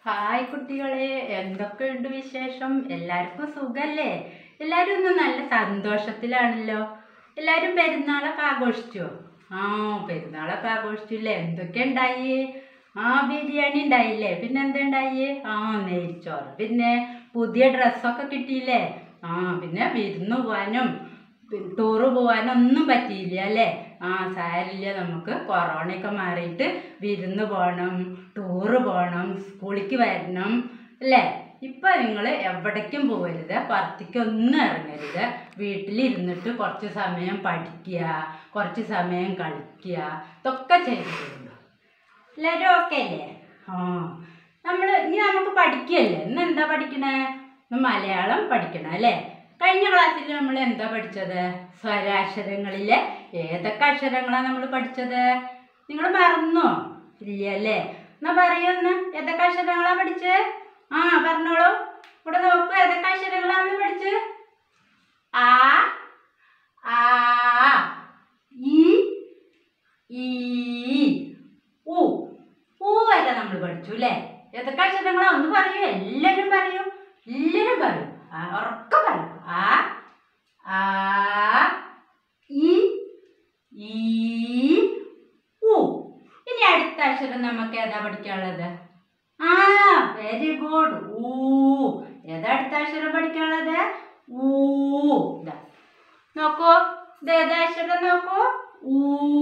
hi കുട്ടികളെ എന്തൊക്കെയുണ്ട് വിശേഷം എല്ലാവർക്കും സുഖല്ലേ എല്ലാവരും ഒന്ന് നല്ല സന്തോഷത്തിലാണല്ലോ എല്ലാവരും പെരുന്നാളൊക്കെ ആഘോഷിച്ചോ ആ പെരുന്നാളൊക്കെ ആഘോഷിച്ചില്ലേ എന്തൊക്കെ ഉണ്ടായി ആ ബിരിയാണി ഉണ്ടായില്ലേ പിന്നെ എന്തുണ്ടായി ആ നെയ്ച്ചോറ് പിന്നെ പുതിയ ഡ്രസ്സൊക്കെ കിട്ടിയില്ലേ ആ പിന്നെ വിരുന്ന് പോകാനും ടൂറ് പോകാനും ഒന്നും പറ്റിയില്ല അല്ലേ ആ സാരില്ല നമുക്ക് കൊറോണയൊക്കെ മാറിയിട്ട് വിരുന്ന് പോകണം ടൂറ് പോകണം സ്കൂളിലേക്ക് വരണം അല്ലേ ഇപ്പം നിങ്ങൾ എവിടേക്കും പോകരുത് പുറത്തേക്കൊന്നും ഇറങ്ങരുത് വീട്ടിലിരുന്നിട്ട് കുറച്ച് സമയം പഠിക്കുക കുറച്ച് സമയം കളിക്കുക ഇതൊക്കെ ചെയ്തിട്ടുണ്ട് എല്ലാവരും ഓക്കെ അല്ലേ ആ നമ്മൾ ഇനി നമുക്ക് പഠിക്കുകയല്ലേ ഇന്ന് എന്താ പഠിക്കണേ ഇന്ന് മലയാളം പഠിക്കണം അല്ലേ കഴിഞ്ഞ ക്ലാസ്സിൽ നമ്മൾ എന്താ പഠിച്ചത് സ്വരാക്ഷരങ്ങളിലെ ഏതൊക്കെ അക്ഷരങ്ങളാണ് നമ്മൾ പഠിച്ചത് നിങ്ങൾ മറന്നോ ഇല്ല അല്ലേ എന്നാ പറയൂ ഒന്ന് ഏതൊക്കെ അക്ഷരങ്ങളാ പഠിച്ചത് ആ പറഞ്ഞോളൂ ഇവിടെ നോക്കൂ ഏതൊക്കെ അക്ഷരങ്ങളാണ് നമ്മൾ പഠിച്ചത് ആ ആ ഈ ഈ ഉ ഊ വരെ നമ്മൾ പഠിച്ചു അല്ലേ ഏതൊക്കെ അക്ഷരങ്ങളാ ഒന്ന് പറയൂ എല്ലാവരും പറയൂ എല്ലാവരും പറയൂ ആ ഉറക്കെ പറയൂ ആ ആ ഈ ഈ ഉ ഇനി അടുത്ത അക്ഷരം നമുക്ക് ഏതാ പഠിക്കാനുള്ളത് ആ വെരി ഗുഡ് ഊ ഏതാ അടുത്ത അക്ഷരം പഠിക്കാനുള്ളത് ഊ ഇതാ നോക്കൂ ഇത് ഏതാ അക്ഷരം നോക്കൂ ഊ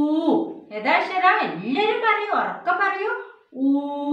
ഏതാ അക്ഷരം എല്ലാവരും പറയൂ ഉറക്കെ പറയൂ ഊ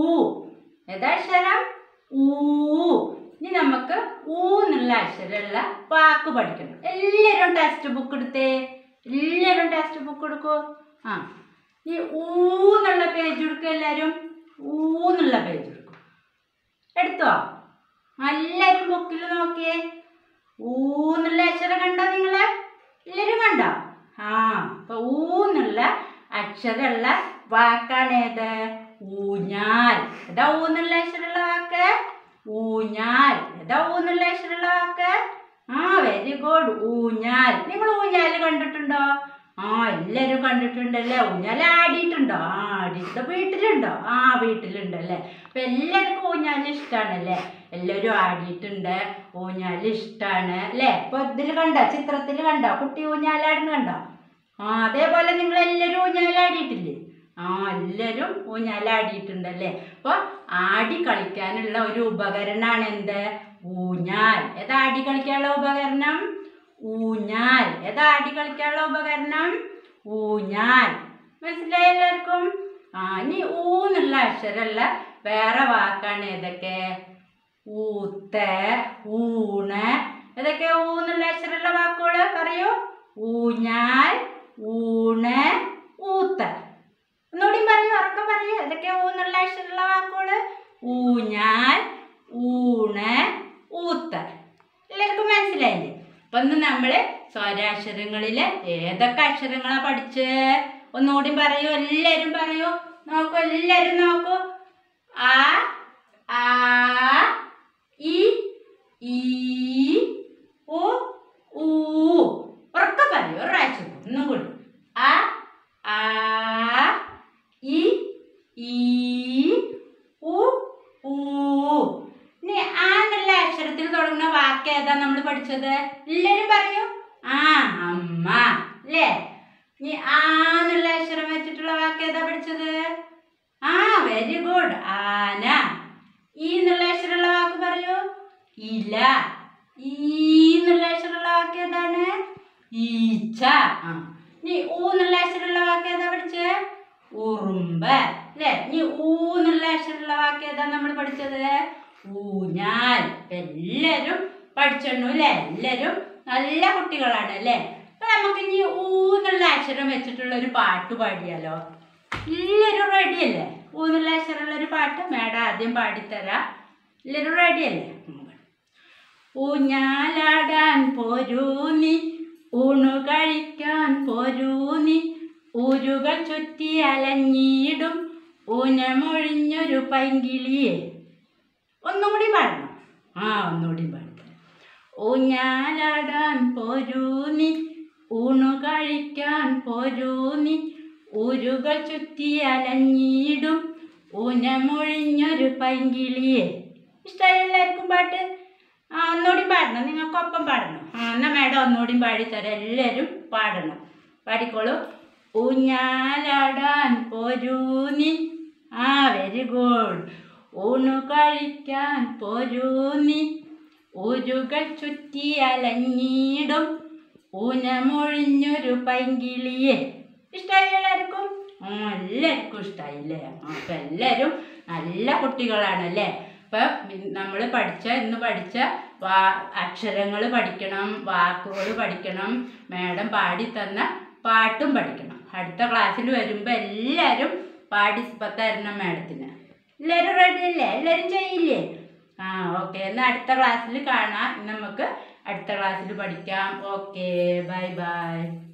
ഏതാ അക്ഷരം ഊ ഇനി നമുക്ക് ഊ എന്നുള്ള അക്ഷരമുള്ള വാക്ക് പഠിക്കണം എല്ലാവരും ടെക്സ്റ്റ് ബുക്ക് എടുത്തേ എല്ലാവരും ടെക്സ്റ്റ് ബുക്ക് എടുക്കൂ ആ ഈ ഊ എന്നുള്ള പേജ് എടുക്കുക എല്ലാവരും ഊ എന്നുള്ള പേജ് എടുക്കും എടുത്തോ എല്ലാവരും ബുക്കിൽ നോക്കിയേ ഊ എന്നുള്ള അക്ഷരം കണ്ടോ നിങ്ങൾ എല്ലാവരും കണ്ടോ ആ അപ്പൊ ഊ എന്നുള്ള അക്ഷരമുള്ള വാക്കാണ് ഏത് ഊഞ്ഞാൽ ഏതാ ഊ എന്നുള്ള അക്ഷരമുള്ള വാക്ക് ഊഞ്ഞാൽ ഏതാ ഊ എന്നുള്ള അക്ഷരമുള്ള വാക്ക് ആ വെരി ഗുഡ് ഊഞ്ഞാൽ നിങ്ങൾ ഊഞ്ഞാൽ കണ്ടിട്ടുണ്ടോ ആ എല്ലാവരും കണ്ടിട്ടുണ്ടല്ലേ ഊഞ്ഞാൽ ആടിയിട്ടുണ്ടോ ആ ആടിയിട്ട് വീട്ടിലുണ്ടോ ആ വീട്ടിലുണ്ടല്ലേ അപ്പൊ എല്ലാവർക്കും ഊഞ്ഞാൽ ഇഷ്ടമാണല്ലേ എല്ലാവരും ആടിയിട്ടുണ്ട് ഊഞ്ഞാൽ ഇഷ്ടമാണ് അല്ലേ ഇപ്പൊ ഇതിൽ കണ്ടോ ചിത്രത്തിൽ കണ്ടോ കുട്ടി ഊഞ്ഞാലാടുന്ന കണ്ടോ ആ അതേപോലെ നിങ്ങൾ എല്ലാവരും ഊഞ്ഞാലാടിയിട്ടില്ലേ ആ എല്ലാവരും ഊഞ്ഞാലാടിയിട്ടുണ്ടല്ലേ അപ്പോൾ ആടി കളിക്കാനുള്ള ഒരു ഉപകരണമാണ് എന്ത് ഊഞ്ഞാൽ ഏതാ ആടി കളിക്കാനുള്ള ഉപകരണം ഊഞ്ഞാൽ ഏതാ ആടി കളിക്കാനുള്ള ഉപകരണം ഊഞ്ഞാൽ മനസ്സിലായി എല്ലാവർക്കും ആ ഇനി ഊ എന്നുള്ള അക്ഷരമുള്ള വേറെ വാക്കാണ് ഏതൊക്കെ ഊത്ത് ഊണ് ഏതൊക്കെ ഊ എന്നുള്ള അക്ഷരമുള്ള വാക്കുകൾ പറയൂ ഊഞ്ഞാൽ ഊണ് ഊത്ത് ഒന്നുകൂടി പറയൂ ഉറക്കം പറയൂ ഏതൊക്കെ ഊ എന്നുള്ള അക്ഷരമുള്ള വാക്കുകൾ ഊഞ്ഞാൽ ഊണ് ഊത്ത് എല്ലാവർക്കും മനസ്സിലായില്ലേ അപ്പൊ ഇന്ന് നമ്മള് സ്വരാക്ഷരങ്ങളിലെ ഏതൊക്കെ അക്ഷരങ്ങളാ പഠിച്ച് ഒന്നുകൂടി പറയൂ എല്ലാവരും പറയൂ നോക്കൂ എല്ലാവരും നോക്കൂ ആ ആ ഇ ഈ ഉ ഊ ഉറക്കെ പറയൂ ഒരു പ്രാവശ്യം കൂടി, ഒന്നും കൂടി ആ ആ ഇ ഈ ഉ ഊ ഇനി ആ എന്നുള്ള അക്ഷരത്തിൽ തുടങ്ങുന്ന വാക്ക് ഏതാ നമ്മൾ പഠിച്ചത് എല്ലാവരും പറയൂ ആ അമ്മ അല്ലേ ഇനി ആ എന്നുള്ള അക്ഷരം വെച്ചിട്ടുള്ള വാക്ക് ഏതാ പഠിച്ചത് ആ വെരി ഗുഡ് ആന ഈ എന്നുള്ള അക്ഷരമുള്ള വാക്ക് പറയൂ ഇല ഈ എന്നുള്ള അക്ഷരമുള്ള വാക്ക് ഏതാണ് ഈച്ച ആ ഇനി ഊ എന്നുള്ള അക്ഷരമുള്ള വാക്ക് ഏതാ പഠിച്ചത് ഉറുമ്പ് അല്ലേ ഇനി ഊ എന്നുള്ള അക്ഷരമുള്ള വാക്ക് ഏതാ നമ്മൾ പഠിച്ചത് ഊഞ്ഞാൽ ഇപ്പൊ എല്ലാവരും പഠിച്ചിടണു അല്ലേ എല്ലാവരും നല്ല കുട്ടികളാണ് അല്ലേ അപ്പൊ നമുക്ക് ഇനി ഊ എന്നുള്ള അക്ഷരം വെച്ചിട്ടുള്ള ഒരു പാട്ട് പാടിയാലോ എല്ലാവരും റെഡി അല്ലേ ഊ എന്നുള്ള അക്ഷരമുള്ള ഒരു പാട്ട് മേഡം ആദ്യം പാടിത്തരാം എല്ലാവരും റെഡി അല്ലേ ഊഞ്ഞാലാടാൻ പോരൂ നീ ഊണു കഴിക്കാൻ പോരൂ നീ ഊരുകൾ ചുറ്റി അലഞ്ഞിടും ഊനമൊഴിഞ്ഞൊരു പൈങ്കിളിയെ ഒന്നും കൂടി പാടണം ആ ഒന്നുകൂടി പാടിത്തരാം ഊഞ്ഞാലാടാൻ പോരൂ നീ ഊണു കഴിക്കാൻ പോരൂ നീ ഊരുകൾ ചുറ്റി അലഞ്ഞിടും ഊനമൊഴിഞ്ഞൊരു പൈങ്കിളിയെ ഇഷ്ടമായി എല്ലാവർക്കും പാട്ട് ആ ഒന്നുകൂടി പാടണം നിങ്ങൾക്കൊപ്പം പാടണം ആ എന്നാൽ മേഡം ഒന്നുകൂടി പാടിത്തരാം എല്ലാവരും പാടണം പാടിക്കോളൂ ഊഞ്ഞാലാടാൻ പോരൂ നീ ആ വെരി ഗുഡ് ഊണു കഴിക്കാൻ പോരൂ നീ ഊരുകൾ ചുറ്റി അലഞ്ഞിടും ഊനമൊഴിഞ്ഞൊരു പൈങ്കിളിയെ ഇഷ്ടമായി എല്ലാവർക്കും ആ എല്ലാവർക്കും ഇഷ്ടമായില്ലേ അപ്പം എല്ലാവരും നല്ല കുട്ടികളാണല്ലേ അപ്പം നമ്മൾ പഠിച്ച ഇന്ന് പഠിച്ച വാ അക്ഷരങ്ങൾ പഠിക്കണം വാക്കുകൾ പഠിക്കണം മാഡം പാടി തന്ന പാട്ടും പഠിക്കണം അടുത്ത ക്ലാസ്സിൽ വരുമ്പോൾ എല്ലാവരും പാടി തരണം മാഡത്തിന് എല്ലാവരും റെഡി അല്ലേ എല്ലാവരും ചെയ്യില്ലേ ആ ഓക്കെ എന്നാൽ അടുത്ത ക്ലാസ്സിൽ കാണാം ഇന്ന് നമുക്ക് അടുത്ത ക്ലാസ്സിൽ പഠിക്കാം ഓക്കെ ബൈ ബൈ